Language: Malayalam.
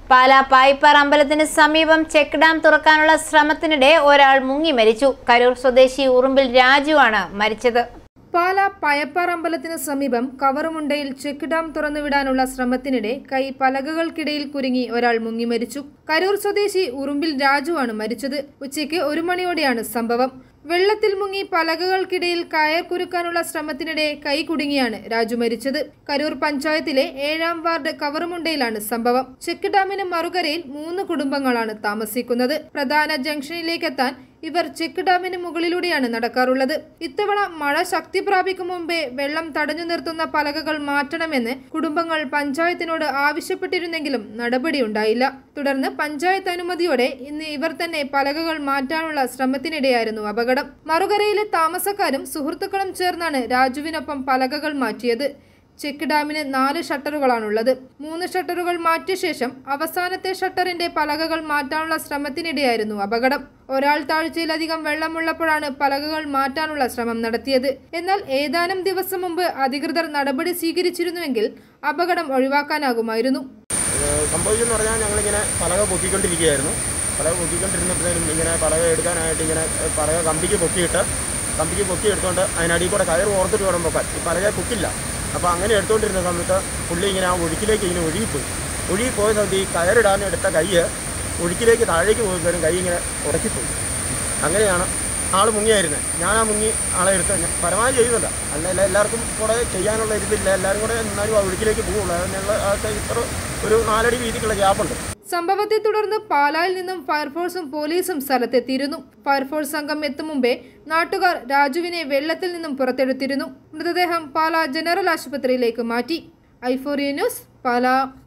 പാലാ പായിപ്പാർ അമ്പലത്തിന് സമീപം ചെക്ക് ഡാം തുറക്കാനുള്ള ശ്രമത്തിനിടെ ഒരാൾ മുങ്ങി മരിച്ചു കരൂർ സ്വദേശി ഉറുമ്പിൽ രാജുവാണ് മരിച്ചത് പാല പയപ്പാർ അമ്പലത്തിന് സമീപം കവറുമുണ്ടയിൽ ചെക്ക് ഡാം തുറന്നുവിടാനുള്ള ശ്രമത്തിനിടെ കൈ പലകകൾക്കിടയിൽ കുരുങ്ങി ഒരാൾ മുങ്ങി മരിച്ചു കരൂർ സ്വദേശി ഉറുമ്പിൽ രാജുവാണ് മരിച്ചത് ഉച്ചയ്ക്ക് ഒരു മണിയോടെയാണ് സംഭവം വെള്ളത്തിൽ മുങ്ങി പലകകൾക്കിടയിൽ കയർ കുരുക്കാനുള്ള ശ്രമത്തിനിടെ കൈ കുടുങ്ങിയാണ് രാജു മരിച്ചത് കരൂർ പഞ്ചായത്തിലെ ഏഴാം വാർഡ് കവറുമുണ്ടയിലാണ് സംഭവം ചെക്ക് ഡാമിന് മറുകരയിൽ മൂന്ന് കുടുംബങ്ങളാണ് താമസിക്കുന്നത് പ്രധാന ജംഗ്ഷനിലേക്കെത്താൻ ഇവർ ചെക്ക് ഡാമിന് മുകളിലൂടെയാണ് നടക്കാറുള്ളത് ഇത്തവണ മഴ ശക്തി പ്രാപിക്കും മുമ്പേ വെള്ളം തടഞ്ഞു നിർത്തുന്ന പലകകൾ മാറ്റണമെന്ന് കുടുംബങ്ങൾ പഞ്ചായത്തിനോട് ആവശ്യപ്പെട്ടിരുന്നെങ്കിലും നടപടിയുണ്ടായില്ല തുടർന്ന് പഞ്ചായത്ത് അനുമതിയോടെ ഇന്ന് ഇവർ തന്നെ പലകകൾ മാറ്റാനുള്ള ശ്രമത്തിനിടെയായിരുന്നു അപകടം മറുകരയിലെ താമസക്കാരും സുഹൃത്തുക്കളും ചേർന്നാണ് രാജുവിനൊപ്പം പലകകൾ മാറ്റിയത് ചെക്ക് ഡാമിന് നാല് ഷട്ടറുകളാണുള്ളത് മൂന്ന് ഷട്ടറുകൾ മാറ്റിയ ശേഷം അവസാനത്തെ ഷട്ടറിന്റെ പലകകൾ മാറ്റാനുള്ള ശ്രമത്തിനിടെയായിരുന്നു അപകടം ഒരാൾ താഴ്ചയിലധികം വെള്ളമുള്ളപ്പോഴാണ് പലകകൾ മാറ്റാനുള്ള ശ്രമം നടത്തിയത് എന്നാൽ ഏതാനും ദിവസം മുമ്പ് അധികൃതർ നടപടി സ്വീകരിച്ചിരുന്നുവെങ്കിൽ അപകടം ഒഴിവാക്കാനാകുമായിരുന്നു ഏഹ് സംഭവിച്ചെന്ന് പറഞ്ഞാൽ ഞങ്ങളിങ്ങനെ പലക പൊക്കിക്കൊണ്ടിരിക്കുകയായിരുന്നു പലക പൊക്കിക്കൊണ്ടിരുന്നപ്പോഴേക്കും ഇങ്ങനെ പലക എടുക്കാനായിട്ട് ഇങ്ങനെ ഏഹ് പലക കമ്പിക്ക് പൊക്കിയിട്ട് കമ്പിക്ക് പൊക്കി എടുത്തുകൊണ്ട് അതിനടിയിൽ കൂടെ കയർ ഓർത്തിട്ട് വേണം പൊക്കാൻ ഈ പലക കുക്കില്ല അപ്പോൾ അങ്ങനെ എടുത്തുകൊണ്ടിരുന്ന സമയത്ത് പുള്ളി ഇങ്ങനെ ആ ഒഴുക്കിലേക്ക് ഇങ്ങനെ ഒഴുകിപ്പോയി ഒഴുകിപ്പോയ സമയത്ത് ഈ കയറിടാൻ എടുത്ത കൈ ഒഴുക്കിലേക്ക് താഴേക്ക് പോയി കൈ ഇങ്ങനെ ഉടക്കിപ്പോയി അങ്ങനെയാണ് ആൾ മുങ്ങിയായിരുന്നത് ഞാൻ ആ മുങ്ങി ആളെ എടുത്ത് ഞാൻ പരമാവധി ചെയ്യുന്നില്ല അല്ല എല്ലാവർക്കും കൂടെ ചെയ്യാനുള്ള ഇതില്ല എല്ലാവരും കൂടെ എന്നാലും ആ ഒഴുക്കിലേക്ക് പോകുള്ളൂ അതിനുള്ള ആൾക്ക് ഇത്ര ഒരു നാലടി വീതിക്കുള്ള ഗ്യാപ്പുണ്ട് സംഭവത്തെ തുടർന്ന് പാലായിൽ നിന്നും ഫയർഫോഴ്സും പോലീസും സ്ഥലത്തെത്തിയിരുന്നു ഫയർഫോഴ്സ് സംഘം എത്തും മുമ്പേ നാട്ടുകാർ രാജുവിനെ വെള്ളത്തിൽ നിന്നും പുറത്തെടുത്തിരുന്നു മൃതദേഹം പാലാ ജനറൽ ആശുപത്രിയിലേക്ക് മാറ്റി ഐഫോറിയ ന്യൂസ് പാലാ